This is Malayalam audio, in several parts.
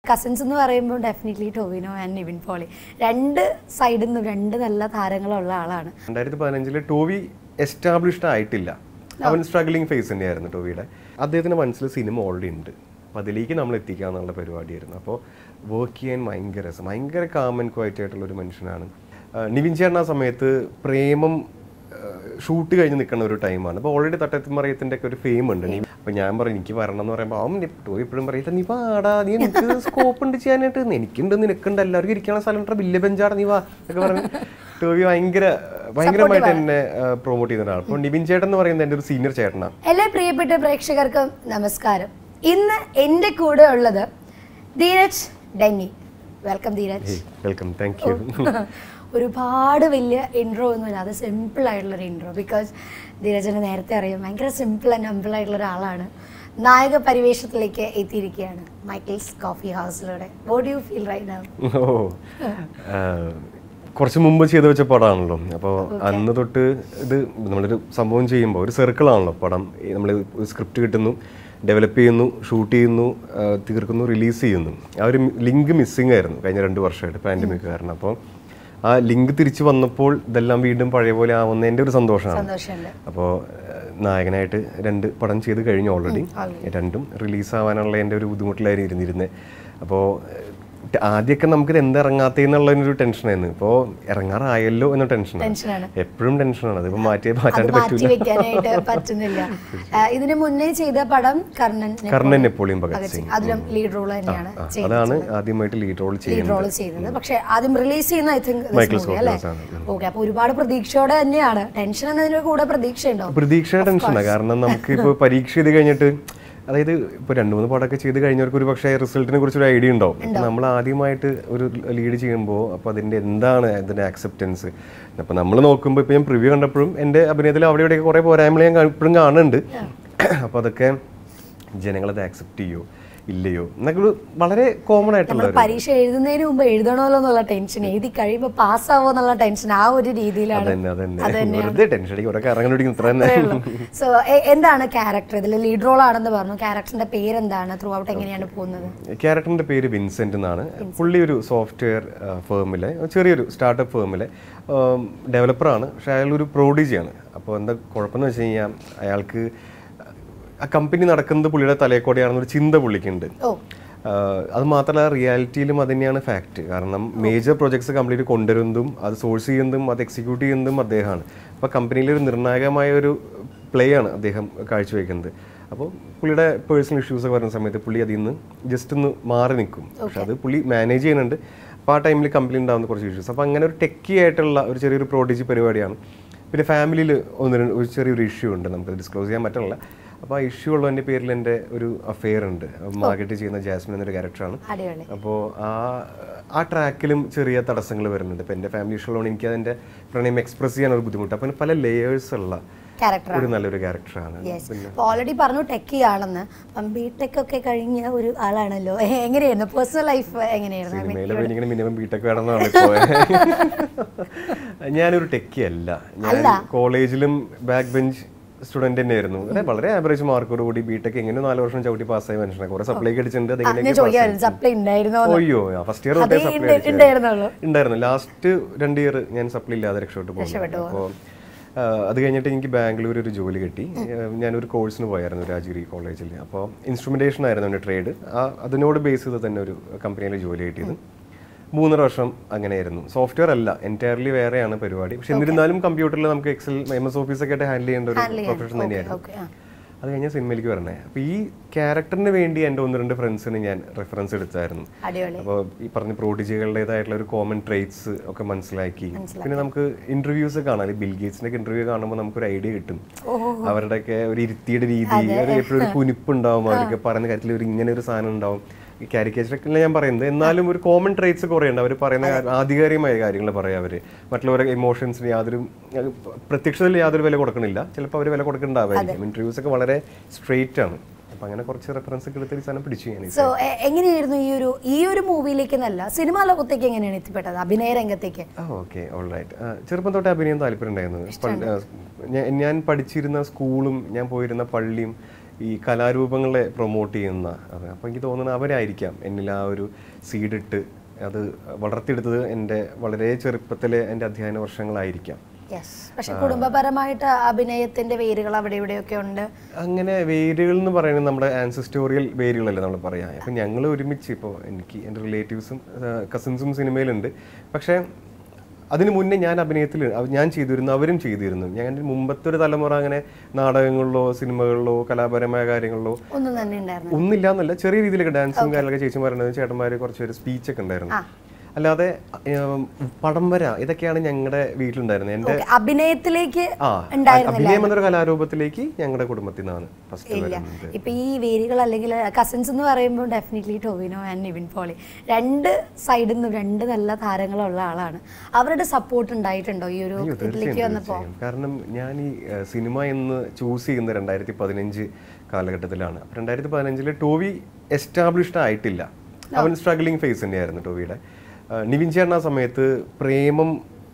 കസിൻസ് എന്ന് പറയുമ്പോൾ ഡെഫിനറ്റ്ലി ടോവിനോ ആൻഡ് നിവിൻ പോളി രണ്ട് സൈഡിൽ നിന്നും രണ്ട് നല്ല താരങ്ങളുള്ള ആളാണ് രണ്ടായിരത്തി പതിനഞ്ചില് ടോവി എസ്റ്റാബ്ലിഷ്ഡ് ആയിട്ടില്ല അവൻ സ്ട്രഗ്ലിംഗ് ഫേസ് തന്നെയായിരുന്നു ടോവിയുടെ അദ്ദേഹത്തിന്റെ മനസ്സിൽ സിനിമ ഓൾറെഡി ഉണ്ട് അപ്പോൾ അതിലേക്ക് നമ്മൾ എത്തിക്കുക എന്നുള്ള പരിപാടിയായിരുന്നു അപ്പോൾ വർക്ക് ചെയ്യാൻ ഭയങ്കര രസം ഭയങ്കര കാമൻ ക്വയറ്റ് ആയിട്ടുള്ള ഒരു മനുഷ്യനാണ് ആ, നിവിൻ ചേട്ടൻ ആ സമയത്ത് പ്രേമം ഷൂട്ട് കഴിഞ്ഞ് നിൽക്കുന്ന ഒരു ടൈമാണ് അപ്പോൾ ഓൾറെഡി തട്ടത്തിമറിയത്തിൻ്റെ ഒക്കെ ഒരു ഫെയിം ഉണ്ട് നീ അപ്പോൾ ഞാൻ പറയും എനിക്ക് വരണം എന്ന് പറയുമ്പോൾ അവൻ ടോയ് എപ്പോഴും പറയില്ല നീ വാടാ നീ എനിക്ക് സ്കോപ്പ് ഉണ്ട് ചെയ്യാനായിട്ട് എനിക്കുണ്ട് നിനക്കുണ്ട് എല്ലാവർക്കും ഇരിക്കാനുള്ള സ്ഥലം ഉണ്ട് വലിയ ബെഞ്ചാണ് നീ വാ എന്നൊക്കെ പറഞ്ഞ് ടോവി ഭയങ്കര ഭയങ്കരമായിട്ട് എന്നെ പ്രൊമോട്ട് ചെയ്യുന്ന ഒരാൾ അപ്പോൾ നിവിൻ ചേട്ടൻ എന്ന് പറയുന്നത് എൻ്റെ ഒരു സീനിയർ ചേട്ടനാണ് എല്ലാ പ്രിയപ്പെട്ട പ്രേക്ഷകർക്കും നമസ്കാരം ഇന്ന് എൻ്റെ കൂടെ ഉള്ളത് Dheeraj Denny welcome Dheeraj welcome thank you ഒരുപാട് വലിയ ഇൻട്രോ ഒന്നുമില്ല അത് സിമ്പിൾ ആയിട്ടുള്ളൊരു ഇൻട്രോ ബിക്കോസ് ധീരജന് നേരത്തെ അറിയാം ഭയങ്കര സിമ്പിൾ ആൻഡ് ഹമ്പിൾ ആയിട്ടുള്ള ഒരാളാണ് നായക പരിവേഷത്തിലേക്ക് എത്തിയിരിക്കുകയാണ് മൈക്കിൾസ് കോഫി ഹൗസിലൂടെ what you feel right now oh ആ, കുറച്ച് മുമ്പ് ചെയ്തു വെച്ച പടമാണല്ലോ അപ്പോൾ അന്ന് തൊട്ട് ഇത് നമ്മളൊരു സംഭവം ചെയ്യുമ്പോൾ ഒരു സർക്കിളാണല്ലോ പടം നമ്മൾ സ്ക്രിപ്റ്റ് കിട്ടുന്നു ഡെവലപ്പ് ചെയ്യുന്നു ഷൂട്ട് ചെയ്യുന്നു ആ, തീർക്കുന്നു റിലീസ് ചെയ്യുന്നു ആ ഒരു ലിങ്ക് മിസ്സിങ് ആയിരുന്നു കഴിഞ്ഞ രണ്ട് വർഷമായിട്ട് പാൻഡമിക് കാരണം അപ്പോൾ ആ ലിങ്ക് തിരിച്ചു വന്നപ്പോൾ ഇതെല്ലാം വീണ്ടും പഴയ പോലെ ആവുന്നതിൻ്റെ ഒരു സന്തോഷമാണ് സന്തോഷമുണ്ട് അപ്പോൾ നായകനായിട്ട് രണ്ട് പടം ചെയ്ത് കഴിഞ്ഞു ഓൾറെഡി രണ്ടും റിലീസ് ആവാനുള്ള എൻ്റെ ഒരു ബുദ്ധിമുട്ടിലായിരുന്നു ഇരുന്നിരുന്നത് അപ്പോൾ ആദ്യമൊക്കെ നമുക്കിത് എന്താ ഇറങ്ങാത്തതെന്നുള്ള ഒരു ടെൻഷനായിരുന്നു ഇപ്പോൾ ഇറങ്ങാറായല്ലോ എന്ന ടെൻഷനാണ് ടെൻഷനാണ് എപ്പോഴും ടെൻഷനാണ് അതിപ്പോൾ മാറ്റി മാറ്റാണ്ട് മാറ്റി പറ്റൂല വെക്കാനായിട്ട് പറ്റുന്നില്ല ആ, ഇതിന് മുന്നേ ചെയ്ത പടം കർണൻ കർണൻ നെപ്പോളിയൻ ഭഗത് ഭഗത് സിംഗ് സിംഗ് അതിലും ലീഡ് റോൾ തന്നെയാണ് ആ, അതാണ് ആദ്യമായിട്ട് ലീഡ് റോൾ ലീഡ് ചെയ്യുന്നത് റോൾ ചെയ്തത് പക്ഷെ ആദ്യം റിലീസ് ചെയ്യുന്ന ഐ തിങ്ക് മൈക്കിൾ അല്ലേ സ്കോഫിൽഡ് ആണ്. ഓക്കെ അപ്പൊ ഒരുപാട് പ്രതീക്ഷയോടെ തന്നെയാണ് ടെൻഷൻ എന്നതിന് കൂടെ പ്രതീക്ഷയുണ്ടോ പ്രതീക്ഷയുടെ ടെൻഷനാണ് കാരണം നമുക്ക് ഇപ്പോൾ പരീക്ഷ ചെയ്ത് കഴിഞ്ഞിട്ട് അതായത് ഇപ്പോൾ രണ്ട് മൂന്ന് പാടൊക്കെ ചെയ്ത് കഴിഞ്ഞവർക്ക് ഒരു പക്ഷേ റിസൾട്ടിനെ കുറിച്ച് ഒരു ഐഡിയ ഉണ്ടാവും അപ്പോൾ നമ്മൾ ആദ്യമായിട്ട് ഒരു ലീഡ് ചെയ്യുമ്പോൾ അപ്പോൾ അതിൻ്റെ എന്താണ് അതിൻ്റെ ആക്സെപ്റ്റൻസ് അപ്പോൾ നമ്മൾ നോക്കുമ്പോൾ ഇപ്പോൾ ഞാൻ പ്രിവ്യൂ കണ്ടപ്പോഴും എൻ്റെ അഭിനയത്തിൽ അവിടെ ഇവിടെയൊക്കെ കുറേ പോരായ്മകൾ ഞാൻ കാ- ഇപ്പോഴും കാണുന്നുണ്ട് അപ്പോൾ അതൊക്കെ ജനങ്ങളത് ആക്സെപ്റ്റ് ചെയ്യോ ഇല്ലയോ എന്നൊക്കെ ഒരു വളരെ കോമൺ ആയിട്ടുള്ള നമ്മൾ ഒരു പരീക്ഷ എഴുതുന്നതിന് മുമ്പ് എഴുതണമല്ലോ എന്നുള്ള ടെൻഷൻ എഴുതി കഴിയുമ്പോൾ പാസ്സാവോ എന്നുള്ള ടെൻഷൻ ആ ഒരു രീതിയിലാണ് അതന്നെ അതന്നെ വെറുതെ ടെൻഷൻ അടിക്കും ഇവിടെ കറങ്ങി പിടിക്കും ഇത്ര തന്നെ സോ എന്താണ് ക്യാരക്ടർ ഇതിൽ ലീഡ് റോൾ ആണെന്ന് പറഞ്ഞു ക്യാരക്ടറിന്റെ പേരെന്താണ് ത്രൂ ഔട്ട് എങ്ങനെയാണ് പോകുന്നത് ക്യാരക്ടറിന്റെ പേര് വിൻസെന്റ് എന്നാണ് പുള്ളി ഒരു സോഫ്റ്റ്വെയർ ഫേമിലെ ചെറിയൊരു സ്റ്റാർട്ടപ്പ് ഫേമിലെ ഡെവലപ്പറാണ് പക്ഷെ അയാൾ ഒരു പ്രോഡിജിയാണ് അപ്പോൾ എന്താ കുഴപ്പമെന്ന് വെച്ച് കഴിഞ്ഞാൽ അയാൾക്ക് ആ കമ്പനി നടക്കുന്നത് പുള്ളിയുടെ തലയെക്കോടെയാണെന്നൊരു ചിന്ത പുള്ളിക്കുണ്ട് ഓ ആഹ് അത് മാത്രമല്ല റിയാലിറ്റിയിലും അത് തന്നെയാണ് ഫാക്ട് കാരണം മേജർ പ്രൊജക്ട്സ് കംപ്ലീറ്റ് കൊണ്ടുവരുന്നതും അത് സോഴ്സ് ചെയ്യുന്നതും അത് എക്സിക്യൂട്ട് ചെയ്യുന്നതും അദ്ദേഹമാണ് അപ്പോൾ കമ്പനിയിലെ ഒരു നിർണായകമായ ഒരു പ്ലേ ആണ് അദ്ദേഹം കാഴ്ചവെക്കുന്നത് അപ്പോൾ പുള്ളിയുടെ പേഴ്സണൽ ഇഷ്യൂസ് ഒക്കെ വരുന്ന സമയത്ത് പുള്ളി അതിൽ നിന്ന് ജസ്റ്റ് ഒന്ന് മാറി നിൽക്കും പക്ഷെ അത് പുള്ളി മാനേജ് ചെയ്യുന്നുണ്ട് അപ്പോൾ ആ ടൈമിൽ കമ്പനി ഉണ്ടാകുന്ന കുറച്ച് ഇഷ്യൂസ് അപ്പോൾ അങ്ങനെ ഒരു ടെക്കി ആയിട്ടുള്ള ഒരു ചെറിയൊരു പ്രോഡിജി പരിപാടിയാണ് പിന്നെ ഫാമിലിയിൽ ഒന്ന് രണ്ട് ഒരു ചെറിയൊരു ഇഷ്യൂ ഉണ്ട് നമുക്ക് ഡിസ്ക്ലോസ് ചെയ്യാൻ പറ്റില്ല അപ്പോൾ ആ ഇഷ്യൂ ഉള്ളതിൻ്റെ പേരിൽ എൻ്റെ ഒരു അഫെയർ ഉണ്ട് മാർക്കറ്റ് ചെയ്യുന്ന ജാസ്മിൻ എന്നൊരു ക്യാരക്ടറാണ് അടിപൊളി അപ്പോൾ ആ ആ ട്രാക്കിലും ചെറിയ തടസ്സങ്ങൾ വരുന്നുണ്ട് ഇപ്പോൾ എൻ്റെ ഫാമിലി ഇഷ്യൂ ഉള്ളതുകൊണ്ട് എനിക്ക് അതിൻ്റെ പ്രണയം എക്സ്പ്രസ് ചെയ്യാൻ ഒരു ബുദ്ധിമുട്ട് അപ്പം പല ലേയേഴ്സ് ഉള്ള ക്യാരക്ടർ ഒരു നല്ലൊരു ക്യാരക്ടറാണ് യെസ് ഓൾറെഡി പറഞ്ഞു ടെക്കി ആണെന്ന് അപ്പം ബിടെക് ഒക്കെ കഴിഞ്ഞ ഒരു ആളാണല്ലോ എ- എങ്ങനെയായിരുന്നു പേഴ്സണൽ ലൈഫ് എങ്ങനെയായിരുന്നു I mean, സിനിമയിൽ എനിക്ക് മിനിമം ബിടെക് വേണമെന്നാണ് ഇപ്പോൾ ഞാനൊരു ടെക്കി അല്ല ഞാൻ കോളേജിലും ബാക്ക് ബെഞ്ച് സ്റ്റുഡന്റ് തന്നെയായിരുന്നു അതെ വളരെ ആവറേജ് മാർക്കോട് കൂടി ബിടെക് എങ്ങനെ നാല് വർഷം ചവിട്ടി പാസ്സായ മനുഷ്യനെ കുറെ സപ്ലൈ അടിച്ചിട്ടുണ്ട് ഞാൻ അതെങ്ങനെയൊക്കെ ചോദിക്കാമായിരുന്നു സപ്ലൈ ഉണ്ടായിരുന്നോ അയ്യോ ഫസ്റ്റ് ഇയർ അതേ തൊട്ടേ സപ്ലൈ ഉണ്ട്- ഉണ്ടായിരുന്നുള്ളൂ ഉണ്ടായിരുന്നു ലാസ്റ്റ് രണ്ട് ഇയർ ഞാൻ സപ്ലൈ ഇല്ലാതെ രക്ഷപ്പെട്ടു പോകുന്നു അപ്പോൾ അത് കഴിഞ്ഞിട്ട് എനിക്ക് ബാംഗ്ലൂർ ഒരു ജോലി കിട്ടി ആ, ഞാനൊരു കോഴ്സിന് പോയായിരുന്നു രാജഗിരി കോളേജിൽ അപ്പോൾ ഇൻസ്ട്രുമെന്റേഷൻ ആയിരുന്നു എൻ്റെ ട്രേഡ് ആ അതിനോട് ബേസ് ചെയ്ത് തന്നെ ഒരു കമ്പനിയിൽ ജോലി കിട്ടിയത് മൂന്നര വർഷം അങ്ങനെയായിരുന്നു സോഫ്റ്റ്വെയർ അല്ല എൻറ്റയർലി വേറെയാണ് പരിപാടി പക്ഷെ എന്നിരുന്നാലും കമ്പ്യൂട്ടറിൽ നമുക്ക് എക്സൽ എം എസ് ഓഫീസ് ഒക്കെ ആയിട്ട് ഹാൻഡിൽ ചെയ്യേണ്ട ഒരു പ്രൊഫഷൻ തന്നെയായിരുന്നു ഓക്കെ ആ അത് കഴിഞ്ഞ സിനിമയിലേക്ക് വരണേ അപ്പോൾ ഈ ക്യാരക്ടറിന് വേണ്ടി എൻ്റെ ഒന്ന് രണ്ട് ഫ്രണ്ട്സിന് ഞാൻ റെഫറൻസ് എടുത്തായിരുന്നു അടിപൊളി അപ്പോൾ ഈ പറഞ്ഞ പ്രോഡിജികളുടേതായിട്ടുള്ള ഒരു കോമൺ ട്രേറ്റ്സ് ഒക്കെ മനസ്സിലാക്കി പിന്നെ നമുക്ക് ഇന്റർവ്യൂസ് കാണാം ബിൽ ഗേറ്റ്സിന്റെ ഒക്കെ ഇന്റർവ്യൂ കാണുമ്പോൾ നമുക്കൊരു ഐഡിയ കിട്ടും അവരുടെയൊക്കെ ഒരു ഇരുത്തിയുടെ രീതി ഒരു എപ്പോഴും ഒരു കുനിപ്പ് ഉണ്ടാവും അവർക്ക് പറയുന്ന കാര്യത്തിൽ ഒരു ഇങ്ങനെ ഒരു സാധനം ഉണ്ടാവും ഈ കാരിക്കേച്ചറൊക്കെ ഞാൻ പറയുന്നത് എന്നാലും ഒരു കോമൺ ട്രേറ്റ്സ് കുറേ ഉണ്ട് അവർ പറയുന്ന കാര്യം- ആധികാരികമായ കാര്യങ്ങൾ പറയാം അവർ മറ്റുള്ളവരുടെ ഇമോഷൻസിന് യാതൊരു അഹ് പ്രത്യക്ഷത്തിൽ യാതൊരു വില കൊടുക്കണില്ല ചിലപ്പോൾ അവർ വില കൊടുക്കണ്ടാവായിരിക്കും ഇന്റർവ്യൂസ് ഒക്കെ വളരെ സ്ട്രെയിറ്റ് ആണ് അപ്പം അങ്ങനെ കുറച്ച് റെഫറൻസ് ഒക്കെ എടുത്ത് ഈ സാധനം പിടിച്ചു ഞാൻ സോ എങ്ങനെയായിരുന്നു ഈ ഒരു ഈ ഒരു മൂവിയിലേക്ക് എന്നല്ല സിനിമാ ലോകത്തേക്ക് എങ്ങനെയാണ് എത്തിപ്പെട്ടത് അഭിനയ രംഗത്തേക്ക് ആ ഓക്കെ ഓൾറൈറ്റ് ചെറുപ്പം തൊട്ട് അഭിനയം താല്പര്യം ഉണ്ടായിരുന്നു പണ്ട്, ആ, ഞാൻ- ഞാൻ പഠിച്ചിരുന്ന സ്കൂളും ഞാൻ പോയിരുന്ന പള്ളിയും ഈ കലാരൂപങ്ങളെ പ്രൊമോട്ട് ചെയ്യുന്ന അപ്പോൾ എനിക്ക് തോന്നുന്നത് അവരായിരിക്കാം എന്നിൽ ആ ഒരു സീഡിട്ട് അത് വളർത്തിയെടുത്തത് എൻ്റെ വളരെ ചെറുപ്പത്തിലെ എൻ്റെ അധ്യയന വർഷങ്ങളായിരിക്കാം യെസ് പക്ഷെ കുടുംബപരമായിട്ട് അഭിനയത്തിന്റെ വേരുകൾ അവിടെ ഇവിടെയൊക്കെ ഉണ്ട് അങ്ങനെ വേരുകൾ എന്ന് പറയുന്നത് നമ്മുടെ ആൻസിസ്റ്റോറിയൽ വേരുകളല്ലേ നമ്മൾ പറയാം അപ്പം ഞങ്ങൾ ഒരുമിച്ച് ഇപ്പോൾ എനിക്ക് എൻ്റെ റിലേറ്റീവ്സും കസിൻസും സിനിമയിലുണ്ട് പക്ഷേ അതിന് മുന്നേ ഞാൻ അഭിനയത്തിൽ അവ- ഞാൻ ചെയ്തിരുന്നു അവരും ചെയ്തിരുന്നു ഞാൻ എൻ്റെ മുമ്പത്തെ ഒരു തലമുറ അങ്ങനെ നാടകങ്ങളിലോ സിനിമകളിലോ കലാപരമായ കാര്യങ്ങളിലോ ഒന്നും തന്നെ ഉണ്ടായിരുന്നു ഒന്നില്ല എന്നല്ല ചെറിയ രീതിയിലൊക്കെ ഡാൻസും കാര്യങ്ങളൊക്കെ ചേച്ചിമാരുണ്ട് ചേട്ടന്മാർ കുറച്ച് പേര് സ്പീച്ചൊക്കെ ഉണ്ടായിരുന്നു അല്ലാതെ ഉം, പടം വര ഇതൊക്കെയാണ് ഞങ്ങളുടെ വീട്ടിലുണ്ടായിരുന്നത് എൻ്റെ Okay, അഭിനയത്തിലേക്ക് ആ ഉണ്ടായിരുന്നില്ല അഭിനയം എന്നൊരു കലാരൂപത്തിലേക്ക് ഞങ്ങളുടെ കുടുംബത്തിൽ നിന്നാണ് ഫസ്റ്റ് ഇല്ല വരുന്നത് ഇപ്പൊ ഈ വേരുകൾ അല്ലെങ്കിൽ കസിൻസ് എന്ന് പറയുമ്പോൾ ഡെഫിനറ്റ്ലി ടോവിനോ ആൻഡ് നിവിൻ പോളി രണ്ട് സൈഡിൽ നിന്നും രണ്ട് നല്ല താരങ്ങളുള്ള ആളാണ് അവരുടെ സപ്പോർട്ട് ഉണ്ടായിട്ടുണ്ടോ ഈ ഒരു അയ്യോ, ഇതിലേക്ക് തീർച്ചയായും, വന്നപ്പോ തീർച്ചയായും. കാരണം ഞാൻ ഈ ഏഹ്, സിനിമ എന്ന് ചൂസ് ചെയ്യുന്ന രണ്ടായിരത്തി പതിനഞ്ച് കാലഘട്ടത്തിലാണ് അപ്പൊ രണ്ടായിരത്തി പതിനഞ്ചില് ടോവി എസ്റ്റാബ്ലിഷ്ഡ് ആയിട്ടില്ല അവൻ സ്ട്രഗ്ലിംഗ് ഫേസ് തന്നെയായിരുന്നു ടോവിയുടെ ഏഹ്, നിവിൻ ചേട്ടൻ ആ സമയത്ത് പ്രേമം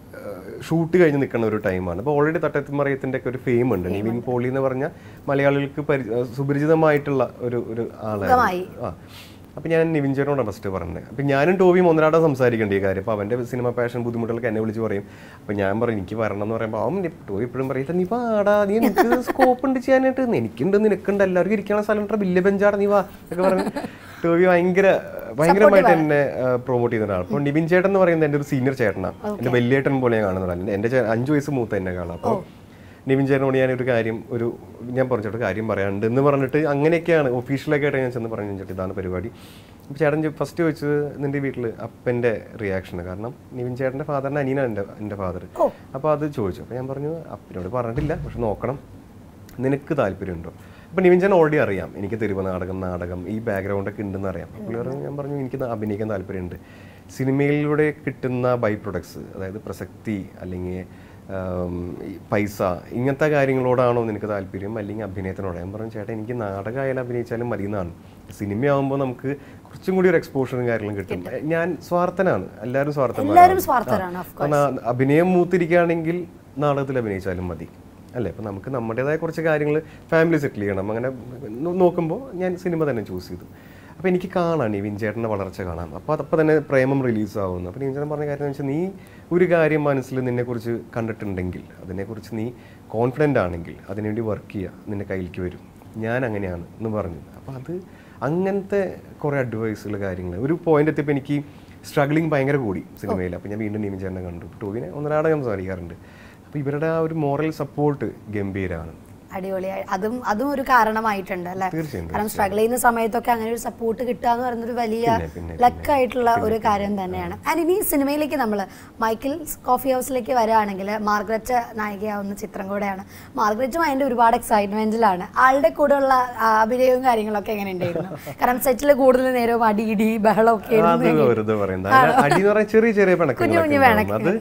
ഷൂട്ട് കഴിഞ്ഞ് നിൽക്കുന്ന ഒരു ടൈമാണ് അപ്പോൾ ഓൾറെഡി തട്ടത്തിമറിയത്തിൻ്റെ ഒക്കെ ഒരു ഫെയിം ഉണ്ട് നിവിൻ പോളി എന്ന് പറഞ്ഞ മലയാളികൾക്ക് പരി ഏഹ്, സുപരിചിതമായിട്ടുള്ള ഒരു ഒരു ആളായിരുന്നു ആ അപ്പം ഞാൻ നിവിൻ ചേട്ടനോടാണ് ഫസ്റ്റ് പറഞ്ഞത് അപ്പം ഞാനും ടോവിയും ഒന്നരാടെ സംസാരിക്കേണ്ട ഈ കാര്യം അപ്പോൾ അവൻ്റെ സിനിമ പാഷൻ ബുദ്ധിമുട്ടുകളൊക്കെ എന്നെ വിളിച്ച് പറയും അപ്പം ഞാൻ പറയും എനിക്ക് വരണം എന്ന് പറയുമ്പോൾ അവൻ ടോവി എപ്പോഴും പറയും നീ വാടാ നീ എനിക്ക് സ്കോപ്പ് ഉണ്ട് ചെയ്യാനായിട്ട് എനിക്കുണ്ട് നിനക്കുണ്ട് എല്ലാവർക്കും ഇരിക്കാനുള്ള സ്ഥലം ഉണ്ട് വലിയ ബെഞ്ചാണ് നീ വാ ഒക്കെ പറഞ്ഞ് ടോവി ഭയങ്കര ഭയങ്കരമായിട്ട് എന്നെ പ്രൊമോട്ട് ചെയ്യുന്ന ഒരാൾ അപ്പോൾ നിവിൻ ചേട്ടൻ എന്ന് പറയുന്നത് എൻ്റെ ഒരു സീനിയർ ചേട്ടനാണ് എൻ്റെ വലിയേട്ടൻ പോലെ ഞാൻ കാണുന്നതാണ് എൻ്റെ ചേ- അഞ്ച് വയസ്സ് മൂത്ത എന്നെ കാണാം അപ്പോൾ നിവിൻ ചേട്ടനോട് ഞാൻ ഒരു കാര്യം ഒരു ഞാൻ പറഞ്ഞിട്ട് കാര്യം പറയാനുണ്ട് എന്ന് പറഞ്ഞിട്ട് അങ്ങനെയൊക്കെയാണ് ഒഫീഷ്യലൊക്കെ ആയിട്ട് ഞാൻ ചെന്ന് പറഞ്ഞു ചേട്ടാ ഇതാണ് പരിപാടി അപ്പോൾ ചേട്ടൻ ഫസ്റ്റ് ചോദിച്ചത് നിൻ്റെ വീട്ടിൽ അപ്പൻ്റെ റിയാക്ഷൻ കാരണം നിവിൻ ചേട്ടൻ്റെ ഫാദറിൻ്റെ അനിയനാണ് എൻ്റെ എൻ്റെ ഫാദർ അപ്പോൾ അത് ചോദിച്ചു അപ്പോൾ ഞാൻ പറഞ്ഞു അപ്പനോട് പറഞ്ഞിട്ടില്ല പക്ഷെ നോക്കണം നിനക്ക് താല്പര്യമുണ്ടോ അപ്പോൾ നിവിൻ ചേട്ടൻ ഓൾറെഡി അറിയാം എനിക്ക് തെരുവ് നാടകം നാടകം ഈ ബാക്ക്ഗ്രൗണ്ടൊക്കെ ഉണ്ടെന്ന് അറിയാം അപ്പോൾ പറഞ്ഞു ഞാൻ പറഞ്ഞു എനിക്ക് അഭിനയിക്കാൻ താല്പര്യമുണ്ട് സിനിമയിലൂടെ കിട്ടുന്ന ബൈ പ്രൊഡക്ട്സ് അതായത് പ്രസക്തി അല്ലെങ്കിൽ ആം, ഈ പൈസ ഇങ്ങനത്തെ കാര്യങ്ങളോടാണോ നിനക്ക് താല്പര്യം അല്ലെങ്കിൽ അഭിനയത്തിനോട് ഞാൻ പറഞ്ഞു ചേട്ടാ എനിക്ക് നാടകമായാലും അഭിനയിച്ചാലും മതി എന്നാണ് സിനിമയാകുമ്പോൾ നമുക്ക് കുറച്ചും കൂടി ഒരു എക്സ്പോഷറും കാര്യങ്ങളും കിട്ടും ഞാൻ സ്വാർത്ഥനാണ് എല്ലാവരും സ്വാർത്ഥന്മാരാണ് എല്ലാവരും സ്വാർത്ഥരാണ് of course. കാരണം അഭിനയം മൂത്തിരിക്കുകയാണെങ്കിൽ നാടകത്തിൽ അഭിനയിച്ചാലും മതി അല്ലേ അപ്പം നമുക്ക് നമ്മുടേതായ കുറച്ച് കാര്യങ്ങൾ ഫാമിലി സെറ്റിൽ ചെയ്യണം അങ്ങനെ നോ- നോക്കുമ്പോൾ ഞാൻ സിനിമ തന്നെ ചൂസ് ചെയ്തു അപ്പോൾ എനിക്ക് കാണാം നിവിൻ ചേട്ടൻ്റെ വളർച്ച കാണാം അപ്പോൾ അതപ്പോൾ തന്നെ പ്രേമം റിലീസ് ആവുന്നു അപ്പോൾ നിവിൻ ചേട്ടൻ പറഞ്ഞ കാര്യം എന്ന് വെച്ചാൽ നീ ഒരു കാര്യം മനസ്സിൽ നിന്നെക്കുറിച്ച് കണ്ടിട്ടുണ്ടെങ്കിൽ അതിനെക്കുറിച്ച് നീ കോൺഫിഡൻ്റ് ആണെങ്കിൽ അതിനുവേണ്ടി വർക്ക് ചെയ്യുക നിന്റെ കയ്യിലേക്ക് വരും ഞാൻ അങ്ങനെയാണ് എന്ന് പറഞ്ഞു അപ്പോൾ അത് അങ്ങനത്തെ കുറേ അഡ്വൈസുകൾ കാര്യങ്ങൾ ഒരു പോയിന്റ് എത്തിയപ്പോൾ എനിക്ക് സ്ട്രഗ്ലിംഗ് ഭയങ്കര കൂടി സിനിമയിൽ അപ്പോൾ ഞാൻ വീണ്ടും നിവിൻ ചേട്ടനെ കണ്ടു ടോവിനെ ഒന്നരാടെ ഞാൻ സംസാരിക്കാറുണ്ട് അപ്പോൾ ഇവരുടെ ആ ഒരു മോറൽ സപ്പോർട്ട് ഗംഭീരമാണ് അടിപൊളിയായി അതും അതും ഒരു കാരണമായിട്ടുണ്ട് അല്ലെ തീർച്ചയായും, കാരണം സ്ട്രഗിൾ ചെയ്യുന്ന സമയത്തൊക്കെ അങ്ങനെ ഒരു സപ്പോർട്ട് കിട്ടുക എന്ന് പറയുന്നത് ഒരു വലിയ പിന്നെ, പിന്നെ, ലക്കായിട്ടുള്ള ഒരു കാര്യം തന്നെയാണ് ആൻഡ് ഇനി സിനിമയിലേക്ക് നമ്മൾ മൈക്കിൾ കോഫി ഹൗസിലേക്ക് വരികയാണെങ്കിൽ മാർഗ്രറ്റ് നായികയാവുന്ന ചിത്രം കൂടെയാണ് മാർഗ്രറ്റും അതിന്റെ ഒരുപാട് എക്സൈറ്റ്മെന്റിലാണ് ആളുടെ കൂടെയുള്ള ആ, അഭിനയവും കാര്യങ്ങളൊക്കെ എങ്ങനെ ഉണ്ടായിരുന്നു കാരണം സെറ്റിൽ കൂടുതൽ നേരവും അടി ഇടി ബഹളം ഒക്കെ അത് വെറുതെ പറയുന്നത് അതിന് അടി എന്ന് പറഞ്ഞാൽ ചെറിയ ചെറിയ പിണക്കങ്ങളൊക്കെ ഉണ്ടാവും. അത്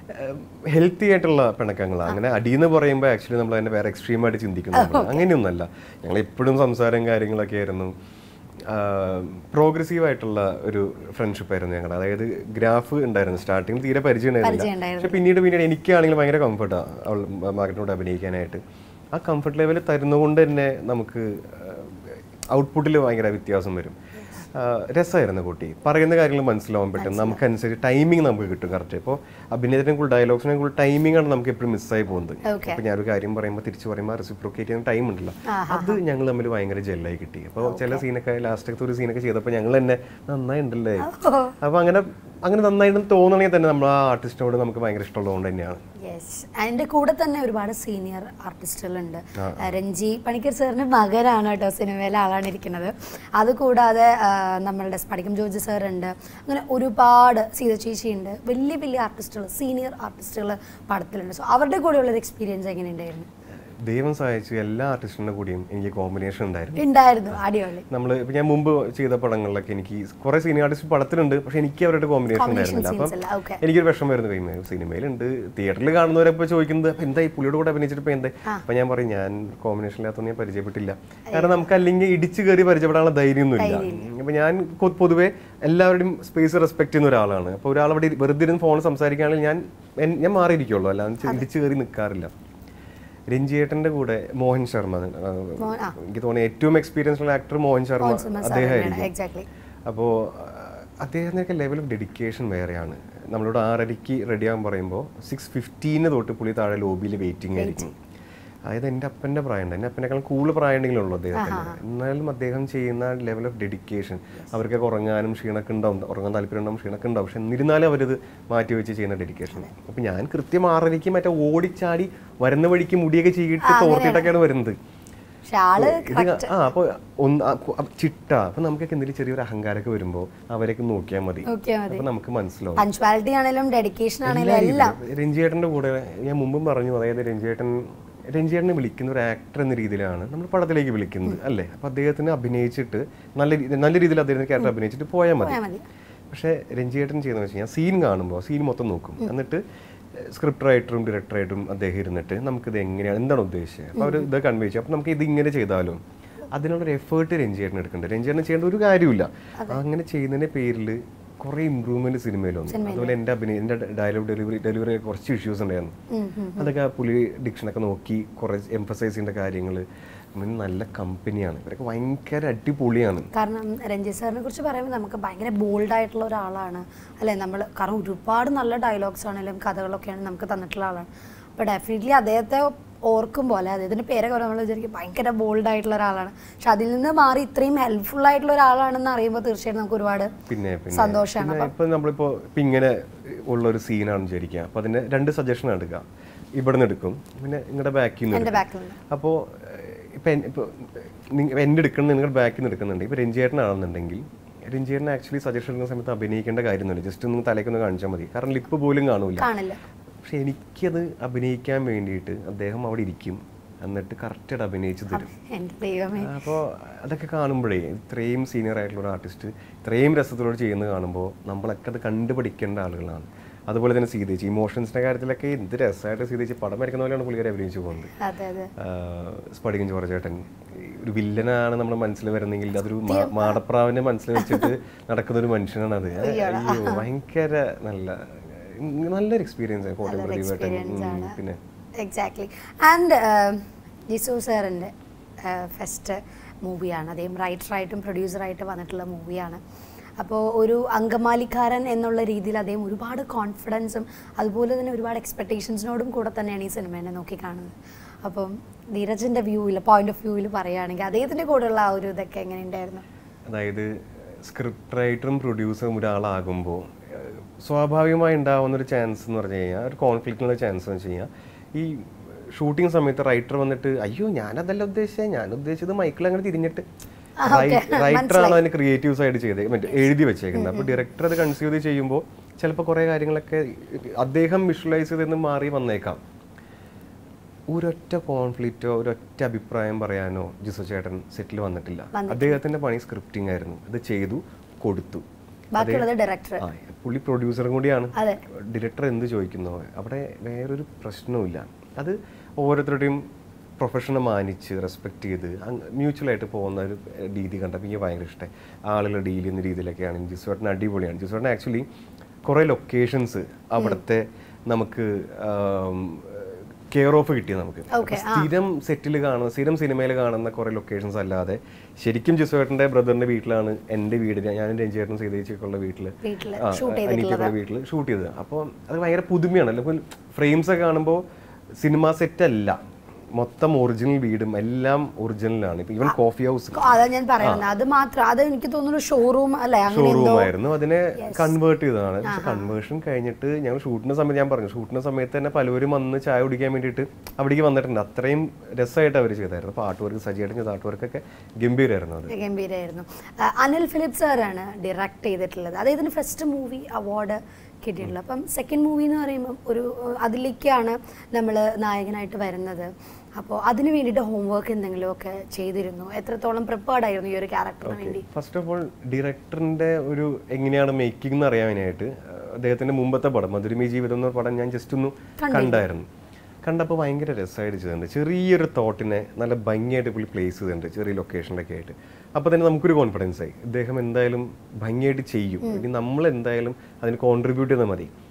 ഹെൽത്തി ആയിട്ടുള്ള പിണക്കങ്ങളാണ് അങ്ങനെ അടി എന്ന് പറയുമ്പോൾ ആക്ച്വലി നമ്മൾ അതിനെ വേറെ എക്സ്ട്രീം ആയിട്ട് ചിന്തിക്കുന്നു അങ്ങനെയൊന്നല്ല ഞങ്ങൾ എപ്പോഴും സംസാരം കാര്യങ്ങളൊക്കെ ആയിരുന്നു പ്രോഗ്രസീവ് ആയിട്ടുള്ള ഒരു ഫ്രണ്ട്ഷിപ്പ് ആയിരുന്നു ഞങ്ങളുടെ അതായത് ഗ്രാഫ് ഉണ്ടായിരുന്നു സ്റ്റാർട്ടിങ്ങിൽ തീരെ പരിചയം ഉണ്ടായിരുന്നില്ല ഉണ്ടായിരുന്നു. പക്ഷെ പിന്നീട് പിന്നീട് എനിക്കാണെങ്കിൽ ഭയങ്കര കംഫർട്ടാണ് അവൾ മാർക്കറ്റിനോട് അഭിനയിക്കാനായിട്ട് ആ കംഫർട്ട് ലെവൽ തരുന്നതുകൊണ്ട് തന്നെ നമുക്ക് ഔട്ട്പുട്ടിൽ ഭയങ്കര വ്യത്യാസം വരും രസമായിരുന്നു കുട്ടി പറയുന്ന കാര്യങ്ങൾ മനസ്സിലാവാൻ പറ്റും നമുക്കനുസരിച്ച് ടൈമിംഗ് നമുക്ക് കിട്ടും കറക്റ്റ് ഇപ്പോൾ അഭിനയത്തിനെ കൂടുതൽ ഡയലോഗ്സിനെ കൂടുതൽ ടൈമിംഗ് ആണ് നമുക്ക് എപ്പോഴും മിസ്സായി പോകുന്നത് Okay. അപ്പോൾ ഞാനൊരു കാര്യം പറയുമ്പോൾ തിരിച്ച് പറയുമ്പോൾ റെസിപ്രോക്കേറ്റ് ചെയ്യുന്ന ടൈം ഉണ്ടല്ലോ അത് ഞങ്ങൾ തമ്മിൽ ഭയങ്കര ജെല്ലായി കിട്ടി അപ്പോൾ ചില സീനൊക്കെ ലാസ്റ്റത്തെ ഒരു സീനൊക്കെ ചെയ്തപ്പോൾ ഞങ്ങൾ തന്നെ നന്നായി ഉണ്ടല്ലേ അപ്പോൾ അങ്ങനെ അങ്ങനെ നന്നായിട്ട് തോന്നണമെങ്കിൽ തന്നെ നമ്മൾ ആ ആർട്ടിസ്റ്റിനോട് നമുക്ക് ഭയങ്കര ഇഷ്ടമുള്ളതുകൊണ്ട് തന്നെയാണ് യെസ് അതിന്റെ കൂടെ തന്നെ ഒരുപാട് സീനിയർ ആർട്ടിസ്റ്റുകളുണ്ട് രഞ്ജി പണിക്കർ സാറിന്റെ മകനാണ് കേട്ടോ സിനിമയിലെ ആളാണ് ഇരിക്കുന്നത് അതുകൂടാതെ ആ, നമ്മളുടെ സ്പടികം ജോർജ് സാർ ഉണ്ട് അങ്ങനെ ഒരുപാട് സീത ചേച്ചി ഉണ്ട് വലിയ വലിയ ആർട്ടിസ്റ്റുകൾ സീനിയർ ആർട്ടിസ്റ്റുകൾ പടത്തിലുണ്ട് സോ അവരുടെ കൂടെയുള്ള ഒരു എക്സ്പീരിയൻസ് എങ്ങനെ ഉണ്ടായിരുന്നു ദൈവം സഹായിച്ചു എല്ലാ ആർട്ടിസ്റ്റിൻ്റെ കൂടിയും എനിക്ക് കോമ്പിനേഷൻ ഉണ്ടായിരുന്നു ഉണ്ടായിരുന്നു അടിപൊളി നമ്മൾ ഇപ്പം ഞാൻ മുമ്പ് ചെയ്ത പടങ്ങളിലൊക്കെ എനിക്ക് കുറേ സീനിയർ ആർട്ടിസ്റ്റ് പടത്തിലുണ്ട് പക്ഷെ എനിക്ക് അവരുടെ കോമ്പിനേഷൻ ഉണ്ടായിരുന്നില്ല അപ്പം scenes അല്ല, okay. എനിക്കൊരു വിഷമം വരുന്നു കഴിയുമ്പോൾ സിനിമയിലുണ്ട് തിയേറ്ററിൽ കാണുന്നവരപ്പോൾ ചോദിക്കുന്നത് അപ്പം എന്താ ഈ പുള്ളിയോട് കൂടെ അഭിനയിച്ചിട്ട് ഇപ്പം എന്താ അപ്പം ഞാൻ പറയും ഞാൻ കോമ്പിനേഷൻ ഇല്ലാത്തതൊന്നും ഞാൻ പരിചയപ്പെട്ടില്ല കാരണം നമുക്ക് അല്ലെങ്കിൽ ഇടിച്ചു കയറി പരിചയപ്പെടാനുള്ള ധൈര്യമൊന്നുമില്ല അപ്പം ഞാൻ കൊ- പൊതുവേ എല്ലാവരുടെയും സ്പേസ് റെസ്പെക്ട് ചെയ്യുന്ന ഒരാളാണ് അപ്പോൾ ഒരാൾ അവിടെ വെറുതെ ഇരുന്ന് ഫോൺ സംസാരിക്കുകയാണെങ്കിൽ ഞാൻ എൻ- ഞാൻ മാറിയിരിക്കുള്ളൂ അല്ലാതെ ഇടിച്ചു കയറി നിൽക്കാറില്ല രഞ്ജിയേട്ടന്റെ കൂടെ മോഹൻ ശർമ്മ ആ, മോഹൻ, ആ. എനിക്ക് തോന്നുന്നു ഏറ്റവും എക്സ്പീരിയൻസ് ഉള്ള ആക്ടർ മോഹൻ ശർമ്മ അദ്ദേഹമായിരിക്കും എക്സാക്ട്ലി അപ്പോൾ അദ്ദേഹത്തിനൊക്കെ ലെവൽ ഓഫ് ഡെഡിക്കേഷൻ വേറെയാണ് നമ്മളോട് ആറരയ്ക്ക് റെഡി ആകാൻ പറയുമ്പോൾ സിക്സ് ഫിഫ്റ്റീന് തൊട്ട് പുള്ളി താഴെ ലോബിയിൽ വെയിറ്റിംഗ് ആയിരിക്കും അതായത് എൻ്റെ അപ്പൻ്റെ പ്രായമുണ്ട് എൻ്റെ അപ്പനേക്കാൾ കൂടുതൽ പ്രായം ഉണ്ടെങ്കിലുള്ളൂ അദ്ദേഹത്തിന് എന്നാലും അദ്ദേഹം ചെയ്യുന്ന ലെവൽ ഓഫ് ഡെഡിക്കേഷൻ അവർക്കൊക്കെ ഉറങ്ങാനും ക്ഷീണമൊക്കെ ഉണ്ടാവും ഉറങ്ങാൻ താല്പര്യം ഉണ്ടാവും ക്ഷീണമൊക്കെ ഉണ്ടാവും പക്ഷെ എന്നിരുന്നാലും അവരത് മാറ്റി വെച്ച് ചെയ്യുന്ന ഡെഡിക്കേഷൻ അപ്പം ഞാൻ കൃത്യം ആറരയ്ക്ക് മറ്റേ ഓടിച്ചാടി വരുന്ന വഴിക്ക് മുടിയൊക്കെ ചെയ്തിട്ട് തോർത്തിട്ടൊക്കെയാണ് വരുന്നത് പക്ഷെ ആള് ഇത് ആ അപ്പൊ ഒന്ന് ആ കു- അപ്പൊ ചിട്ട അപ്പൊ നമുക്കൊക്കെ എന്തെങ്കിലും ചെറിയൊരു അഹങ്കാരമൊക്കെ വരുമ്പോ അവരൊക്കെ നോക്കിയാൽ മതി നോക്കിയാൽ മതി അപ്പൊ നമുക്ക് മനസ്സിലാവും പഞ്ച്വാലിറ്റി ആണെങ്കിലും ഡെഡിക്കേഷൻ ആണെങ്കിലും എല്ലാ എല്ലാം രീതിയിലും. രഞ്ജിയേട്ടന്റെ കൂടെ ഞാൻ മുമ്പും പറഞ്ഞു അതായത് രഞ്ജിയേട്ടൻ രഞ്ജിയേട്ടനെ വിളിക്കുന്ന ഒരു ആക്ടർ എന്ന രീതിയിലാണ് നമ്മൾ പടത്തിലേക്ക് വിളിക്കുന്നത് അല്ലേ അപ്പൊ അദ്ദേഹത്തിന് അഭിനയിച്ചിട്ട് നല്ല രീതി- നല്ല രീതിയിൽ അദ്ദേഹത്തിന് ക്യാരക്ടർ അഭിനയിച്ചിട്ട് പോയാൽ മതി പോയാൽ മതി പക്ഷേ രഞ്ജിയേട്ടൻ ചെയ്യുന്നത് വെച്ച് കഴിഞ്ഞാൽ സീൻ കാണുമ്പോൾ സീൻ മൊത്തം നോക്കും എന്നിട്ട് സ്ക്രിപ്റ്റ് റൈറ്ററും ഡയറക്ടറായിട്ടും അദ്ദേഹം ഇരുന്നിട്ട് നമുക്കിത് എങ്ങനെയാണ് എന്താണ് ഉദ്ദേശിച്ചത് അപ്പോൾ അവർ ഇത് കൺവേ ചെയ്യും അപ്പോൾ നമുക്ക് ഇത് ഇങ്ങനെ ചെയ്താലോ അതിനുള്ളൊരു എഫേർട്ട് രഞ്ജിയേട്ടൻ എടുക്കുന്നുണ്ട് രഞ്ജിയേട്ടൻ ചെയ്യേണ്ട ഒരു കാര്യമില്ല അങ്ങനെ ചെയ്യുന്നതിന്റെ പേരിൽ കുറേ ഇമ്പ്രൂവ്മെന്റ് സിനിമയിൽ വന്നു അതുപോലെ എൻ്റെ അഭിനയം എൻ്റെ ഡയലോഗ് ഡെലിവറി ഡെലിവറി കുറച്ച് ഇഷ്യൂസ് ഉണ്ടായിരുന്നു അതൊക്കെ ആ പുലി ഡിക്ഷനൊക്കെ നോക്കി കുറേ എംഫസൈസ് ചെയ്യേണ്ട കാര്യങ്ങൾ നല്ല കമ്പനിയാണ് ഇവരൊക്കെ ഭയങ്കര അടിപൊളിയാണ് കാരണം രഞ്ജിത് സാറിനെ കുറിച്ച് പറയുമ്പോൾ നമുക്ക് ഭയങ്കര ബോൾഡ് ആയിട്ടുള്ള ഒരാളാണ് അല്ലെ നമ്മൾ കാരണം ഒരുപാട് നല്ല ഡയലോഗ്സ് ആണെങ്കിലും കഥകളൊക്കെയാണ് നമുക്ക് തന്നിട്ടുള്ള ആളാണ് അപ്പോൾ ഡെഫിനറ്റ്ലി അദ്ദേഹത്തെ ഓർക്കുമ്പോൾ അല്ലെ അദ്ദേഹത്തിൻ്റെ പേരൊക്കെ നമ്മൾ വിചാരിക്കും ഭയങ്കര ബോൾഡ് ആയിട്ടുള്ള ഒരാളാണ് പക്ഷെ അതിൽ നിന്ന് മാറി ഇത്രയും ഹെൽപ്ഫുൾ ആയിട്ടുള്ള ഒരാളാണെന്ന് അറിയുമ്പോൾ തീർച്ചയായിട്ടും നമുക്ക് ഒരുപാട് പിന്നെ പിന്നെ സന്തോഷമാണ് പിന്നെ ഇപ്പൊ നമ്മളിപ്പോ ഇപ്പൊ ഇങ്ങനെ ഉള്ള ഒരു സീനാണെന്ന് വിചാരിക്കുക അപ്പൊ അതിന് രണ്ട് സജഷൻ എടുക്കുക ഇവിടെ നിന്ന് എടുക്കും പിന്നെ നിങ്ങളുടെ ബാക്കിൽ നിന്ന് എൻ്റെ എടുക്കും ബാക്കിൽ നിന്ന് അപ്പോൾ ഇപ്പൊ എൻ- ഇപ്പൊ നിങ്ങ- എന്റെ എടുക്കുന്നത് നിങ്ങളുടെ ബാക്കിൽ നിന്ന് എടുക്കുന്നുണ്ട് ഇപ്പൊ രഞ്ജിയേട്ടനാണെന്നുണ്ടെങ്കിൽ രഞ്ജിയേട്ടൻ ആക്ച്വലി സജഷൻ എടുക്കുന്ന സമയത്ത് അഭിനയിക്കേണ്ട കാര്യമൊന്നുമില്ല ജസ്റ്റ് ഒന്ന് തലേക്കൊന്ന് കാണിച്ചാൽ മതി കാരണം ലിപ്പ് പോലും കാണൂല കാണില്ല പക്ഷെ എനിക്കത് അഭിനയിക്കാൻ വേണ്ടിയിട്ട് അദ്ദേഹം അവിടെ ഇരിക്കും എന്നിട്ട് കറക്റ്റായിട്ട് അഭിനയിച്ച് തരും എൻ്റെ ദൈവമേ അപ്പോൾ അതൊക്കെ കാണുമ്പോഴേ ഇത്രയും സീനിയർ ആയിട്ടുള്ള ഒരു ആർട്ടിസ്റ്റ് ഇത്രയും രസത്തോട് ചെയ്യുന്നത് കാണുമ്പോൾ നമ്മളൊക്കെ അത് കണ്ടുപഠിക്കേണ്ട ആളുകളാണ് അതുപോലെ തന്നെ സീതേച്ചി ഇമോഷൻസിന്റെ കാര്യത്തിലൊക്കെ എന്ത് രസമായിട്ട് സീതേച്ചി പടം വരയ്ക്കുന്ന പോലെയാണ് പുള്ളിക്കാരെ അഭിനയിച്ചു പോകുന്നത് അതെ അതെ ആഹ് സ്ഫടികം ജോർജേട്ടൻ ഒരു വില്ലനാണ് നമ്മുടെ മനസ്സിൽ വരുന്നെങ്കിൽ അതൊരു മാ- മാടപ്രാവിനെ മനസ്സിൽ വെച്ചിട്ട് നടക്കുന്ന ഒരു മനുഷ്യനാണ് അത് അയ്യോ ഭയങ്കര നല്ല നല്ലൊരു എക്സ്പീരിയൻസ് ആണ് കോട്ടയം പ്രദീപേട്ടൻ ഉം, പിന്നെ എക്സാക്ട്ലി ആൻഡ് ജിസു സാറിൻ്റെ ഫസ്റ്റ് മൂവിയാണ് അദ്ദേഹം റൈറ്ററായിട്ടും പ്രൊഡ്യൂസറായിട്ടും വന്നിട്ടുള്ള മൂവിയാണ് അപ്പോൾ ഒരു അങ്കമാലിക്കാരൻ എന്നുള്ള രീതിയിൽ അദ്ദേഹം ഒരുപാട് കോൺഫിഡൻസും അതുപോലെ തന്നെ ഒരുപാട് എക്സ്പെക്റ്റേഷൻസിനോടും കൂടെ തന്നെയാണ് ഈ സിനിമേനെ നോക്കി കാണുന്നത് അപ്പം ധീരജിൻ്റെ വ്യൂവിൽ പോയിന്റ് ഓഫ് വ്യൂവിൽ പറയുകയാണെങ്കിൽ അദ്ദേഹത്തിൻ്റെ കൂടെയുള്ള ആ ഒരു ഇതൊക്കെ എങ്ങനെയുണ്ടായിരുന്നു അതായത് സ്ക്രിപ്റ്റ് റൈറ്ററും പ്രൊഡ്യൂസറും ഒരാളാകുമ്പോൾ ഏഹ്, സ്വാഭാവികമായി ഉണ്ടാവുന്ന ഒരു ചാൻസ് എന്ന് പറഞ്ഞു കഴിഞ്ഞാൽ ഒരു കോൺഫ്ലിക്റ്റിനുള്ള ചാൻസ് എന്ന് വെച്ച് കഴിഞ്ഞാൽ ഈ ഷൂട്ടിംഗ് സമയത്ത് റൈറ്റർ വന്നിട്ട് അയ്യോ ഞാനതല്ല ഉദ്ദേശിച്ചത് ഞാൻ ഉദ്ദേശിച്ചത് മൈക്കിൾ അങ്ങനെ തിരിഞ്ഞിട്ട് റൈറ്ററാണ് അതിന് ക്രിയേറ്റീവ് സൈഡ് ചെയ്ത് മറ്റേ എഴുതി വെച്ചേക്കുന്നത് അപ്പോൾ ഡയറക്ടർ അത് കൺസീവ് ചെയ്യുമ്പോൾ ചിലപ്പോൾ കുറേ കാര്യങ്ങളൊക്കെ അദ്ദേഹം വിഷ്വലൈസ് ചെയ്തെന്ന് മാറി വന്നേക്കാം ഒരൊറ്റ കോൺഫ്ലിക്റ്റോ ഒരൊറ്റ അഭിപ്രായം പറയാനോ ജിസു ചേട്ടൻ സെറ്റിൽ വന്നിട്ടില്ല അദ്ദേഹത്തിന്റെ പണി സ്ക്രിപ്റ്റിംഗ് ആയിരുന്നു അത് ചെയ്തു കൊടുത്തു ബാക്കിയുള്ളത് ഡയറക്ടർ ആ പുള്ളി പ്രൊഡ്യൂസറും കൂടിയാണ് അതെ ഡയറക്ടർ എന്ത് ചോദിക്കുന്നോ അവിടെ വേറൊരു പ്രശ്നവുമില്ല അത് ഓരോരുത്തരുടെയും പ്രൊഫഷനെ മാനിച്ച് റെസ്പെക്ട് ചെയ്ത് മ്യൂച്വലായിട്ട് പോകുന്ന ഒരു രീതി കണ്ടപ്പോൾ എനിക്ക് ഭയങ്കര ഇഷ്ടമായി ആളുകൾ ഡീൽ ചെയ്യുന്ന രീതിയിലൊക്കെയാണ് ജിസുവേട്ടൻ അടിപൊളിയാണ് ജിസുവേട്ടൻ ആക്ച്വലി കുറേ ലൊക്കേഷൻസ് അവിടുത്തെ നമുക്ക് കെയർ ഓഫ് കിട്ടിയത് നമുക്ക് അപ്പൊ സ്ഥിരം സെറ്റിൽ കാണുന്ന സ്ഥിരം സിനിമയിൽ കാണുന്ന കുറേ ലൊക്കേഷൻസ് അല്ലാതെ ശരിക്കും ജിസുവേട്ടൻ്റെ ബ്രദറിൻ്റെ വീട്ടിലാണ് എൻ്റെ വീട് ഞാനും രഞ്ജേട്ടനും സീതേച്ചിയൊക്കെയുള്ള വീട്ടിൽ വീട്ടിൽ ആ, അനീറ്റയുടെ വീട്ടിൽ ഷൂട്ട് ചെയ്തത് അപ്പോൾ അത് ഭയങ്കര പുതുമയാണ് അല്ലെങ്കിൽ ഫ്രെയിംസ് ഒക്കെ കാണുമ്പോൾ സിനിമ സെറ്റ് അല്ല മൊത്തം ഒറിജിനൽ വീടും എല്ലാം ഒറിജിനലാണ് ഇപ്പൊ ഈവൻ കോഫി ഹൗസ് അതാ ഞാൻ പറയുന്നത് അത് മാത്രം അത് എനിക്ക് തോന്നുന്നു ഷോറൂം അല്ലേ അങ്ങനെ ഷോറൂം ആയിരുന്നു അതിനെ കൺവേർട്ട് ചെയ്തതാണ് പക്ഷെ കൺവേർഷൻ കഴിഞ്ഞിട്ട് ഞങ്ങൾ ഷൂട്ടിന്റെ സമയത്ത് ഞാൻ പറഞ്ഞു ഷൂട്ടിന്റെ സമയത്ത് തന്നെ പലവരും വന്ന് ചായ കുടിക്കാൻ വേണ്ടിയിട്ട് അവിടേക്ക് വന്നിട്ടുണ്ട് അത്രയും രസമായിട്ട് അവർ ചെയ്തായിരുന്നു അപ്പോൾ ആർട്ട് വർക്ക് സജിയായിട്ട് ചെയ്ത ആർട്ട് വർക്കൊക്കെ ഗംഭീരമായിരുന്നു അത് ഗംഭീരമായിരുന്നു ആ, അനിൽ ഫിലിപ്പ് സാറാണ് ഡയറക്റ്റ് ചെയ്തിട്ടുള്ളത് അദ്ദേഹത്തിന് ഫസ്റ്റ് മൂവി അവാർഡ് കിട്ടിയിട്ടുള്ളത് അപ്പം സെക്കൻഡ് മൂവി എന്ന് പറയുമ്പം ഒരു ഏഹ്, അതിലേക്കാണ് നമ്മൾ നായകനായിട്ട് വരുന്നത് അപ്പോൾ അതിന് വേണ്ടിയിട്ട് ഹോംവർക്ക് എന്തെങ്കിലുമൊക്കെ ചെയ്തിരുന്നു എത്രത്തോളം പ്രിപ്പയർഡ് ആയിരുന്നു ഈ ഒരു ക്യാരക്ടറിന് വേണ്ടി ഫസ്റ്റ് ഓഫ് ഓൾ ഡയറക്ടറിന്റെ ഒരു എങ്ങനെയാണ് മേക്കിംഗ് എന്ന് അറിയാനായിട്ട് അദ്ദേഹത്തിന്റെ മുമ്പത്തെ പടം മധുരമി ജീവിതം എന്ന പടം ഞാൻ ജസ്റ്റ് ഒന്ന് കണ്ടായിരുന്നു കണ്ടപ്പോൾ ഭയങ്കര രസമായിട്ട് ചെയ്തിട്ടുണ്ട് ചെറിയൊരു തോട്ടിനെ നല്ല ഭംഗിയായിട്ട് പുള്ളി പ്ലേസ് ചെയ്തിട്ടുണ്ട് ചെറിയ ലൊക്കേഷനിലൊക്കെ ആയിട്ട് അപ്പോൾ തന്നെ നമുക്കൊരു കോൺഫിഡൻസ് ആയി ഇദ്ദേഹം എന്തായാലും ഭംഗിയായിട്ട് ചെയ്യും ഇനി നമ്മൾ എന്തായാലും അതിന് കോൺട്രിബ്യൂട്ട് ചെയ്താൽ മതി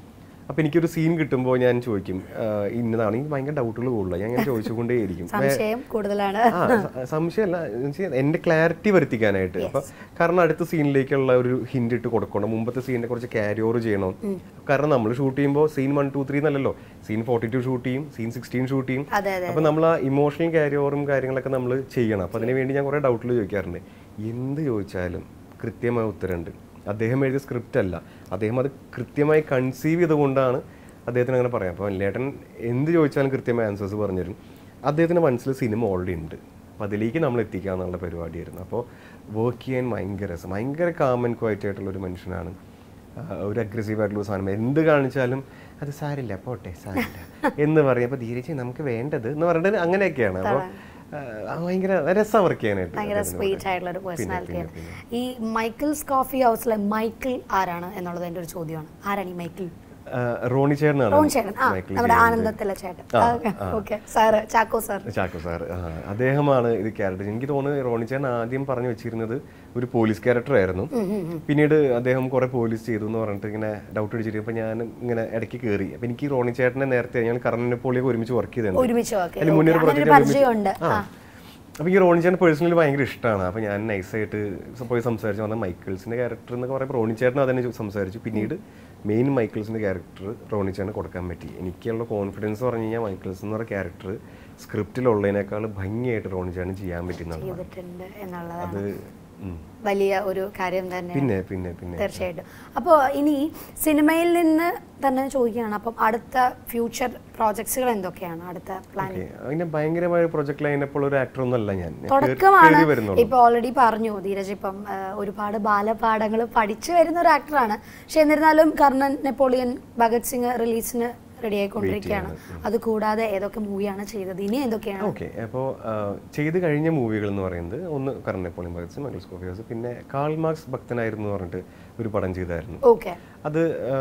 അപ്പോൾ എനിക്കൊരു സീൻ കിട്ടുമ്പോൾ ഞാൻ ചോദിക്കും ആ, ഇന്നതാണ് എനിക്ക് ഭയങ്കര ഡൗട്ടുകൾ കൂടുതലാണ് ഞാൻ ഇങ്ങനെ ചോദിച്ചുകൊണ്ടേയിരിക്കും സംശയം കൂടുതലാണ് ആ സ- സംശയമല്ല എന്ന് വെച്ചാൽ എൻ്റെ ക്ലാരിറ്റി വരുത്തിക്കാനായിട്ട് അപ്പൊ കാരണം അടുത്ത സീനിലേക്കുള്ള ഒരു ഹിന്റ് ഇട്ട് കൊടുക്കണം മുമ്പത്തെ സീനിനെ കുറച്ച് ക്യാരി ഓവർ ചെയ്യണം കാരണം നമ്മൾ ഷൂട്ട് ചെയ്യുമ്പോൾ സീൻ വൺ ടു ത്രീ എന്നല്ലല്ലോ സീൻ ഫോർട്ടി ടു ഷൂട്ട് ചെയ്യും സീൻ സിക്സ്റ്റീൻ ഷൂട്ട് ചെയ്യും അതെ അതെ അപ്പൊ നമ്മൾ ആ ഇമോഷണൽ ക്യാരി ഓവറും കാര്യങ്ങളൊക്കെ നമ്മൾ ചെയ്യണം അപ്പൊ അതിന് വേണ്ടി ഞാൻ കുറെ ഡൗട്ടുകൾ ചോദിക്കാറുണ്ട് എന്ത് ചോദിച്ചാലും കൃത്യമായ ഉത്തരമുണ്ട് അദ്ദേഹം എഴുതിയ സ്ക്രിപ്റ്റ് അല്ല അദ്ദേഹം അത് കൃത്യമായി കൺസീവ് ചെയ്തുകൊണ്ടാണ് അദ്ദേഹത്തിന് അങ്ങനെ പറയാം അപ്പോൾ ലേട്ടൻ എന്ത് ചോദിച്ചാലും കൃത്യമായ ആൻസേഴ്സ് പറഞ്ഞുതരും അദ്ദേഹത്തിൻ്റെ മനസ്സിൽ സിനിമ ഓൾറെഡി ഉണ്ട് അപ്പോൾ അതിലേക്ക് നമ്മൾ എത്തിക്കുക എന്നുള്ള പരിപാടിയായിരുന്നു അപ്പോൾ വർക്ക് ചെയ്യാൻ ഭയങ്കര രസം ഭയങ്കര കാമൻ ക്വയറ്റ് ആയിട്ടുള്ള ഒരു മനുഷ്യനാണ് ആ, ഒരു അഗ്രസീവ് ആയിട്ടുള്ള സാധനം എന്ത് കാണിച്ചാലും അത് സാരില്ല പോട്ടെ സാരില്ല എന്ന് പറയും അപ്പോൾ ധീരജി നമുക്ക് വേണ്ടത് എന്ന് പറഞ്ഞിട്ട് അങ്ങനെയൊക്കെയാണ് അപ്പോൾ ഭയങ്കര രസം വർക്ക് ചെയ്യാനായിട്ട് ഭയങ്കര സ്വീറ്റ് ആയിട്ടുള്ള ഒരു പേഴ്സണാലിറ്റിയാണ് ഈ മൈക്കിൾസ് കോഫി ഹൗസിലെ മൈക്കിൾ ആരാണ് എന്നുള്ളത് എൻ്റെ ഒരു ചോദ്യമാണ് ആരാണ് ഈ മൈക്കിൾ ആ, റോണി ചേട്ടനാണ് റോൺ ചേട്ടൻ ആ മൈക്കിൾ നമ്മുടെ ചെയ്യുന്നത്. ആനന്ദത്തിലെ ചേട്ടൻ okay sir Chacko sir Chacko sir ആ, അദ്ദേഹമാണ് ഇത് ക്യാരക്ടർ എനിക്ക് തോന്നുന്നു റോണി ചേട്ടൻ ആദ്യം പറഞ്ഞു വെച്ചിരുന്നത് ഒരു പോലീസ് ക്യാരക്ടർ ആയിരുന്നു പിന്നീട് അദ്ദേഹം കുറെ പോലീസ് ചെയ്തു എന്ന് പറഞ്ഞിട്ട് ഇങ്ങനെ ഡൗട്ട് അടിച്ചിട്ട് ഞാൻ ഇങ്ങനെ ഇടയ്ക്ക് കയറി അപ്പൊ എനിക്ക് റോണി ചേട്ടനെ നേരത്തെ ഞങ്ങൾ കറണ്ടിനെ പോളിയൊക്കെ ഒരുമിച്ച് വർക്ക് ചെയ്തിട്ടുണ്ട് ഒരുമിച്ച് വർക്ക് അതിന് മുന്നേ ഒരു അങ്ങനെ ഒരു project പരിചയമുണ്ട് ആ അപ്പൊ ഈ റോണി ചേട്ടൻ പേഴ്സണലി ഭയങ്കര ഇഷ്ടമാണ് അപ്പൊ ഞാൻ നൈസായിട്ട് പോയി സംസാരിച്ചു വന്ന മൈക്കിൾസിന്റെ ക്യാരക്ടർ എന്നൊക്കെ പറയുമ്പോൾ റോണി ചേട്ടൻ അതന്നെ ചോ- സംസാരിച്ചു പിന്നീട് മെയിൻ മൈക്കിൾസിന്റെ ക്യാരക്ടർ റോണി ചേട്ടന് കൊടുക്കാൻ പറ്റി എനിക്കുള്ള കോൺഫിഡൻസ് പറഞ്ഞു കഴിഞ്ഞാൽ മൈക്കിൾസ് എന്ന് പറയുന്ന ക്യാരക്ടർ സ്ക്രിപ്റ്റിലുള്ളതിനേക്കാൾ ഭംഗിയായിട്ട് റോണി ചേട്ടന് ചെയ്യാൻ പറ്റി എന്നുള്ളതാണ് ചെയ്തിട്ടുണ്ട് എന്നുള്ളതാണ് അത് ഉം. വലിയ ഒരു കാര്യം തന്നെ പിന്നെ പിന്നെ പിന്നെ തീർച്ചയായിട്ടും അപ്പോൾ ഇനി സിനിമയിൽ നിന്ന് തന്നെ ചോദിക്കുകയാണ് അപ്പം അടുത്ത ഫ്യൂച്ചർ പ്രോജക്ട്സുകൾ എന്തൊക്കെയാണ് അടുത്ത പ്ലാൻ ഓക്കെ അതിന്റെ ഭയങ്കരമായ പ്രൊജക്ട് ലൈനപ്പോൾ ഒരു ആക്ടർ ഒന്നും അല്ല ഞാൻ ഞാൻ കേറി- തുടക്കമാണ് കേറി വരുന്നുള്ളൂ ഇപ്പൊ ഓൾറെഡി പറഞ്ഞു ധീരജ് ഇപ്പം ആ, ഒരുപാട് ബാലപാഠങ്ങൾ പഠിച്ചു വരുന്ന ഒരു ആക്ടറാണ് പക്ഷെ എന്നിരുന്നാലും കർണൻ നെപ്പോളിയൻ ഭഗത് സിംഗ് റിലീസിന് റെഡി ആയിക്കൊണ്ടിരിക്കുകയാണ് അത് കൂടാതെ ഏതൊക്കെ മൂവിയാണ് ചെയ്തത് ഇനി എന്തൊക്കെയാണ് ഓക്കെ അപ്പോൾ ചെയ്ത് കഴിഞ്ഞ മൂവികൾ എന്ന് പറയുന്നത് ഒന്ന് current polling Bhagat Singh Michael സ്കോഫിയോസ് പിന്നെ കാൾ മാർക്സ് ഭക്തനായിരുന്നു എന്ന് പറഞ്ഞിട്ട് ഒരു പടം ചെയ്തായിരുന്നു ഓക്കെ അത്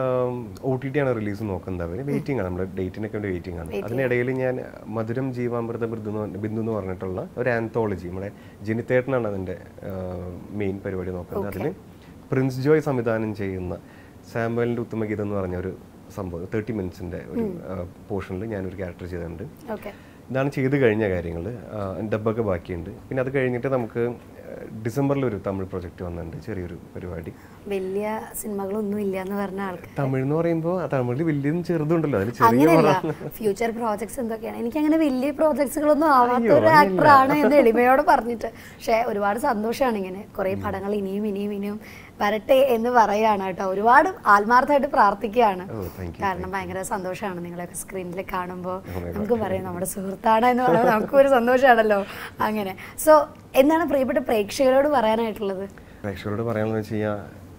ഒ ടി ടി ആണ് റിലീസ് നോക്കുന്നത് അവർ വെയിറ്റിംഗ് ആണ് നമ്മുടെ ഡേറ്റിനൊക്കെ വേണ്ടി വെയിറ്റിംഗ് ആണ് അതിനിടയിൽ ഞാൻ മധുരം ജീവാമൃത ബിന്ദു എന്ന് പറഞ്ഞ- ബിന്ദു എന്ന് പറഞ്ഞിട്ടുള്ള ഒരു ആന്തോളജി നമ്മുടെ ജനിത്തേട്ടനാണ് അതിൻ്റെ മെയിൻ പരിപാടി നോക്കുന്നത് അതിൽ പ്രിൻസ് ജോയ് സംവിധാനം ചെയ്യുന്ന സാമ്പലിൻ്റെ ഉത്തമഗീതം എന്ന് പറഞ്ഞ ഒരു സംഭവം തേർട്ടി മിനിറ്റ്സിൻ്റെ ഒരു പോർഷനിൽ ഞാനൊരു ക്യാരക്ടർ ചെയ്തിട്ടുണ്ട് ഓക്കെ ഇതാണ് ചെയ്ത് കഴിഞ്ഞ കാര്യങ്ങൾ ഡബ്ബൊക്കെ ബാക്കിയുണ്ട് പിന്നെ അത് കഴിഞ്ഞിട്ട് നമുക്ക് ഡിസംബറിൽ ഒരു തമിഴ് പ്രൊജക്റ്റ് വന്നിട്ടുണ്ട് ചെറിയൊരു പരിപാടി വലിയ സിനിമകളൊന്നും ഇല്ല എന്ന് പറഞ്ഞ ആൾക്ക് തമിഴ് എന്ന് പറയുമ്പോൾ തമിഴിൽ വലിയതും ചെറുതുണ്ടല്ലോ അതിൽ ചെറിയ അങ്ങനെയല്ല ഫ്യൂച്ചർ പ്രോജക്ട്സ് എന്തൊക്കെയാണ് എനിക്ക് അങ്ങനെ വലിയ പ്രോജക്ട്സുകളൊന്നും ആവാത്ത ഒരു ആക്ടറാണ് എന്ന് എളിമയോട് പറഞ്ഞിട്ട് പക്ഷേ ഒരുപാട് സന്തോഷമാണ് ഇങ്ങനെ കുറേ പടങ്ങൾ ഇനിയും ഇനിയും ഇനിയും വരട്ടെ എന്ന് പറയാണ് കേട്ടോ ഒരുപാട് ആത്മാർത്ഥമായിട്ട് പ്രാർത്ഥിക്കുകയാണ് ഓ താങ്ക് കാരണം ഭയങ്കര സന്തോഷമാണ് നിങ്ങളെയൊക്കെ സ്ക്രീനിൽ കാണുമ്പോൾ നമുക്ക് പറയാം നമ്മുടെ സുഹൃത്താണ് എന്ന് പറയുമ്പോൾ നമുക്കൊരു സന്തോഷമാണല്ലോ അങ്ങനെ സോ എന്താണ് പ്രിയപ്പെട്ട പ്രേക്ഷകരോട് പറയാനായിട്ടുള്ളത് പ്രേക്ഷകരോട് പറയാമെന്ന് വെച്ച് കഴിഞ്ഞാൽ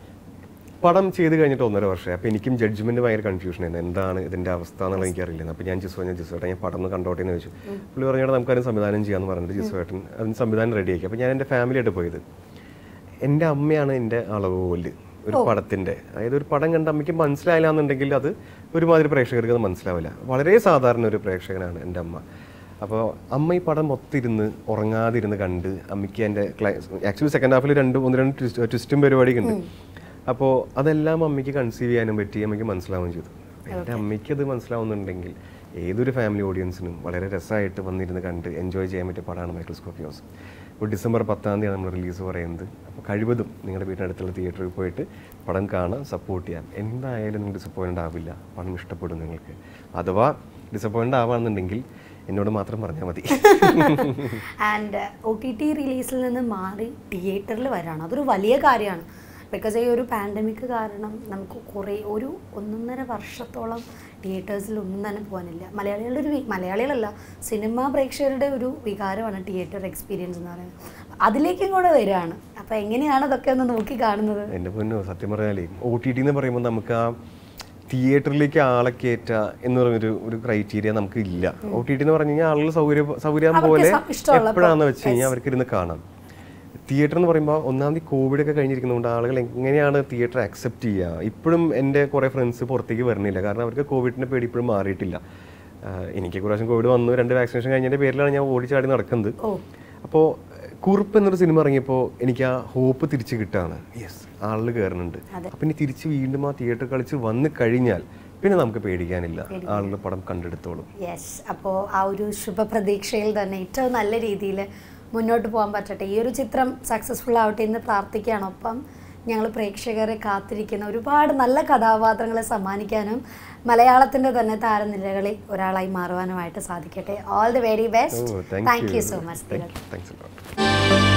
പടം ചെയ്ത് കഴിഞ്ഞിട്ട് ഒന്നര വർഷമായി അപ്പോൾ എനിക്കും ജഡ്ജ്മെന്റ് ഭയങ്കര കൺഫ്യൂഷൻ ആയിരുന്നു എന്താണ് ഇതിന്റെ അവസ്ഥ എന്നുള്ളത് എനിക്കറിയില്ല അപ്പോൾ ഞാൻ ജിസു പറഞ്ഞ ജിസു ഏട്ടൻ ഞാൻ പടം ഒന്ന് കണ്ടോട്ടെ എന്ന് ചോദിച്ചു പുള്ളി പറഞ്ഞാൽ നമുക്ക് അതിന് സംവിധാനം ചെയ്യാമെന്ന് പറഞ്ഞിട്ട് ജിസു ഏട്ടൻ അതിന് സംവിധാനം റെഡിയാക്കി അപ്പോൾ ഞാൻ എൻ്റെ ഫാമിലിയായിട്ട് പോയത് എൻ്റെ അമ്മയാണ് എൻ്റെ അളവുകോല് ഒരു പടത്തിന്റെ അതായത് ഒരു പടം കണ്ട് അമ്മയ്ക്ക് മനസ്സിലായില്ല എന്നുണ്ടെങ്കിൽ അത് ഒരുമാതിരി പ്രേക്ഷകർക്ക് അത് മനസ്സിലാവില്ല വളരെ സാധാരണ ഒരു പ്രേക്ഷകനാണ് എൻ്റെ അമ്മ അപ്പോൾ അമ്മ ഈ പടം മൊത്തിരുന്ന് ഉറങ്ങാതിരുന്ന് കണ്ട് അമ്മയ്ക്ക് എൻ്റെ ആക്ച്വലി സെക്കൻഡ് ഹാഫിൽ രണ്ട് ഒന്ന് രണ്ട് ട്വിസ്റ്റ് ട്വിസ്റ്റും പരിപാടിയൊക്കെ ഉണ്ട് അപ്പോൾ അതെല്ലാം അമ്മയ്ക്ക് കൺസീവ് ചെയ്യാനും പറ്റി അമ്മയ്ക്ക് മനസ്സിലാവുകയും ചെയ്തു എൻ്റെ അമ്മയ്ക്ക് അത് മനസ്സിലാവുന്നുണ്ടെങ്കിൽ ഏതൊരു ഫാമിലി ഓഡിയൻസിനും വളരെ രസമായിട്ട് വന്നിരുന്ന് കണ്ട് എൻജോയ് ചെയ്യാൻ പറ്റിയ പടമാണ് മൈക്കിൾ സ്കോപ്പിയോസ് ഇപ്പോൾ ഡിസംബർ പത്താം തീയതി നമ്മൾ റിലീസ് പറയുന്നത് അപ്പോൾ കഴിവതും നിങ്ങളുടെ വീടിനടുത്തുള്ള തിയേറ്ററിൽ പോയിട്ട് പടം കാണാൻ സപ്പോർട്ട് ചെയ്യാം എന്തായാലും നിങ്ങൾ ഡിസപ്പോയിൻ്റ് ആവില്ല പടം ഇഷ്ടപ്പെടും നിങ്ങൾക്ക് അഥവാ ഡിസപ്പോയിൻ്റ് ആവാണെന്നുണ്ടെങ്കിൽ എന്നോട് മാത്രം പറഞ്ഞാൽ മതി ആൻഡ് ഒ ടി ടി റിലീസിൽ നിന്ന് മാറി തിയേറ്ററിൽ വരാണ് അതൊരു വലിയ കാര്യമാണ് ബിക്കോസ് ഈ ഒരു പാൻഡമിക് കാരണം നമുക്ക് കുറേ ഒരു ഒന്നൊന്നര വർഷത്തോളം തിയേറ്റേഴ്സിൽ ഒന്നും തന്നെ പോകാനില്ല മലയാളികളുടെ ഒരു വി- മലയാളികളല്ല സിനിമാ പ്രേക്ഷകരുടെ ഒരു വികാരമാണ് തിയേറ്റർ എക്സ്പീരിയൻസ് എന്ന് പറയുന്നത് അതിലേക്കും കൂടെ വരികയാണ് അപ്പോൾ എങ്ങനെയാണ് അതൊക്കെ ഒന്ന് നോക്കി കാണുന്നത് എൻ്റെ പൊന്നോ സത്യം പറഞ്ഞാലേ ഒ ടി ടി എന്ന് പറയുമ്പോൾ നമുക്ക് ആ തിയേറ്ററിലേക്ക് ആളെ കയറ്റ എന്ന് പറഞ്ഞൊരു ഒരു ക്രൈറ്റീരിയ നമുക്ക് ഇല്ല ഒ ടി ടി എന്ന് പറഞ്ഞു കഴിഞ്ഞാൽ ആളുകൾ സൗകര്യം സൗകര്യം അവർക്ക് പോലെ സ- ഇഷ്ടമുള്ള എപ്പോഴാന്ന് വെച്ച് കഴിഞ്ഞാൽ അവർക്ക് ഇരുന്ന് കാണാം തിയേറ്റർ എന്ന് പറയുമ്പോൾ ഒന്നാമത് കോവിഡ് ഒക്കെ കഴിഞ്ഞിരിക്കുന്നതുകൊണ്ട് ആളുകൾ എങ്ങനെയാണ് തിയേറ്റർ അക്സെപ്റ്റ് ചെയ്യുക ഇപ്പോഴും എൻ്റെ കുറേ ഫ്രണ്ട്സ് പുറത്തേക്ക് വരുന്നില്ല കാരണം അവർക്ക് കോവിഡിൻ്റെ പേടി ഇപ്പോഴും മാറിയിട്ടില്ല ആഹ് എനിക്ക് ഒരു പ്രാവശ്യം കോവിഡ് വന്നു രണ്ട് വാക്സിനേഷൻ കഴിഞ്ഞതിൻ്റെ പേരിലാണ് ഞാൻ ഓടിച്ചാടി നടക്കുന്നത് ഓ അപ്പോൾ കുറുപ്പ് എന്നൊരു സിനിമ ഇറങ്ങിയപ്പോൾ എനിക്ക് ആ ഹോപ്പ് തിരിച്ച് കിട്ടാണ് യെസ് ആളിൽ കയറുന്നുണ്ട് അപ്പം ഇനി തിരിച്ച് വീണ്ടും ആ തിയേറ്റർ കളിച്ച് വന്നു കഴിഞ്ഞാൽ പിന്നെ നമുക്ക് പേടിക്കാനില്ല ആളുകൾ പടം കണ്ടെടുത്തോളും യെസ് അപ്പോൾ ആ ഒരു ശുഭപ്രതീക്ഷയിൽ തന്നെ ഏറ്റവും നല്ല രീതിയിൽ മുന്നോട്ട് പോകാൻ പറ്റട്ടെ ഈ ഒരു ചിത്രം സക്സസ്ഫുൾ ആവട്ടെ എന്ന് പ്രാർത്ഥിക്കുകയാണ് ഒപ്പം ഞങ്ങൾ പ്രേക്ഷകരെ കാത്തിരിക്കുന്ന ഒരുപാട് നല്ല കഥാപാത്രങ്ങളെ സമ്മാനിക്കാനും മലയാളത്തിൻ്റെ തന്നെ താരനിരകളിൽ ഒരാളായി മാറുവാനുമായിട്ട് സാധിക്കട്ടെ all the very best thank you so much thanks